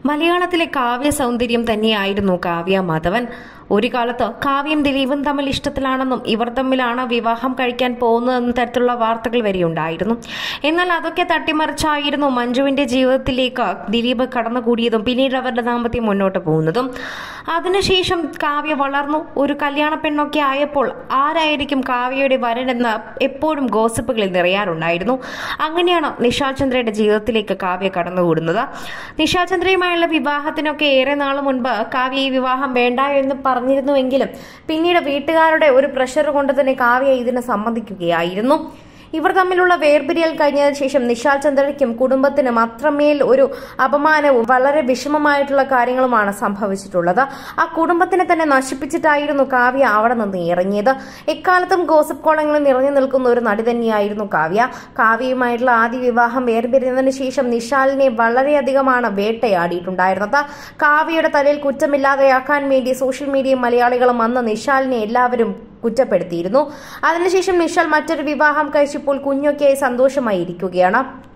മലയാളത്തിലെ കാവ്യ സൗന്ദര്യം തന്നെയായിരുന്നു കാവ്യ മാധവൻ ഒരു കാലത്ത് കാവ്യം ദിലീപും തമ്മിൽ ഇഷ്ടത്തിലാണെന്നും ഇവർ തമ്മിലാണ് വിവാഹം കഴിക്കാൻ പോകുന്നതെന്ന തരത്തിലുള്ള വാർത്തകൾ വരെയുണ്ടായിരുന്നു എന്നാൽ അതൊക്കെ തട്ടിമറിച്ചായിരുന്നു മഞ്ജുവിന്റെ ജീവിതത്തിലേക്ക് ദിലീപ് കടന്നുകൂടിയതും പിന്നീട് അവരുടെ ദാമ്പത്യം മുന്നോട്ട് പോകുന്നതും അതിനുശേഷം കാവ്യ വളർന്നു ഒരു കല്യാണ പെണ്ണൊക്കെ ആയപ്പോൾ ആരായിരിക്കും കാവ്യയുടെ വരനെന്ന് എപ്പോഴും ഗോസിപ്പുകളിൽ നിറയാറുണ്ടായിരുന്നു അങ്ങനെയാണ് നിഷാൽ ചന്ദ്രയുടെ ജീവിതത്തിലേക്ക് കാവ്യ കടന്നുകൂടുന്നത് നിഷാൽ ചന്ദ്രയുമായുള്ള വിവാഹത്തിനൊക്കെ ഏറെ നാൾ മുൻപ് കാവ്യ ഈ വിവാഹം വേണ്ട എന്ന് പറഞ്ഞിരുന്നുവെങ്കിലും പിന്നീട് വീട്ടുകാരുടെ ഒരു പ്രഷർ കൊണ്ട് തന്നെ കാവ്യ ഇതിന് സമ്മതിക്കുകയായിരുന്നു ഇവർ തമ്മിലുള്ള വേർപിരിയൽ കഴിഞ്ഞതിന് ശേഷം നിശാൽ ചന്ദ്രയ്ക്കും കുടുംബത്തിനും അത്രമേൽ ഒരു അപമാനവും വളരെ വിഷമമായിട്ടുള്ള കാര്യങ്ങളുമാണ് സംഭവിച്ചിട്ടുള്ളത് ആ കുടുംബത്തിനെ തന്നെ നശിപ്പിച്ചിട്ടായിരുന്നു കാവ്യ അവിടെ നിന്ന് ഇറങ്ങിയത് എക്കാലത്തും ഗോസിപ്പ് കോളങ്ങളിൽ നിറഞ്ഞു നിൽക്കുന്ന ഒരു നടി തന്നെയായിരുന്നു കാവ്യ കാവ്യയുമായിട്ടുള്ള ആദ്യ വിവാഹം വേർപിരിഞ്ഞതിന് ശേഷം നിശാലിനെ വളരെയധികമാണ് വേട്ടയാടിയിട്ടുണ്ടായിരുന്നത് കാവ്യയുടെ തലയിൽ കുറ്റമില്ലാതെയാക്കാൻ വേണ്ടി സോഷ്യൽ മീഡിയയും മലയാളികളും അന്ന് നിശാലിനെ എല്ലാവരും കുറ്റപ്പെടുത്തിയിരുന്നു അതിനുശേഷം നിഷാൽ മറ്റൊരു വിവാഹം കഴിച്ചപ്പോൾ കുഞ്ഞൊക്കെയായി സന്തോഷമായി ഇരിക്കുകയാണ്